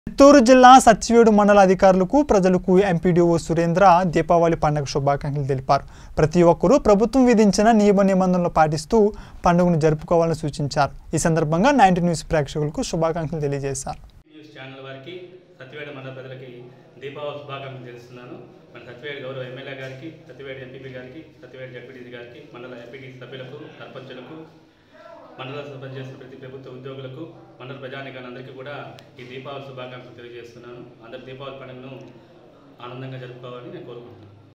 చిత్తూరు జిల్లా సత్యవేడు మండల అధికారులకు ప్రజలకు ఎంపీడీఓ సురేంద్ర దీపావళి పండుగ శుభాకాంక్షలు తెలిపారు ప్రతి ఒక్కరూ ప్రభుత్వం విధించిన నియమ నిబంధనలు పాటిస్తూ పండుగను జరుపుకోవాలని సూచించారు ఈ సందర్భంగా నైన్టీ న్యూస్ ప్రేక్షకులకు శుభాకాంక్షలు తెలియజేశారు న్యూస్ ఛానల్ వారికి సత్యవేడ మండల ప్రజలకి దీపావళి శుభాకాంక్షలు తెలుస్తున్నాను మన సత్యవేడ గౌరవ ఎమ్మెల్యే గారికి సత్యవేడ ఎంపీపీ గారికి సత్యవేడ జడ్పీటీసీ గారికి మండల ఎంపీటీసీ సభ్యులకు సర్పంచులకు మండల సర్పంచ్ చేసిన ప్రతి ప్రభుత్వ ఉద్యోగులకు మండల ప్రజానికాన్ని అందరికీ కూడా ఈ దీపావళి శుభాకాంక్షలు తెలియజేస్తున్నాను అందరి దీపావళి పండుగను ఆనందంగా జరుపుకోవాలని నేను కోరుకుంటున్నాను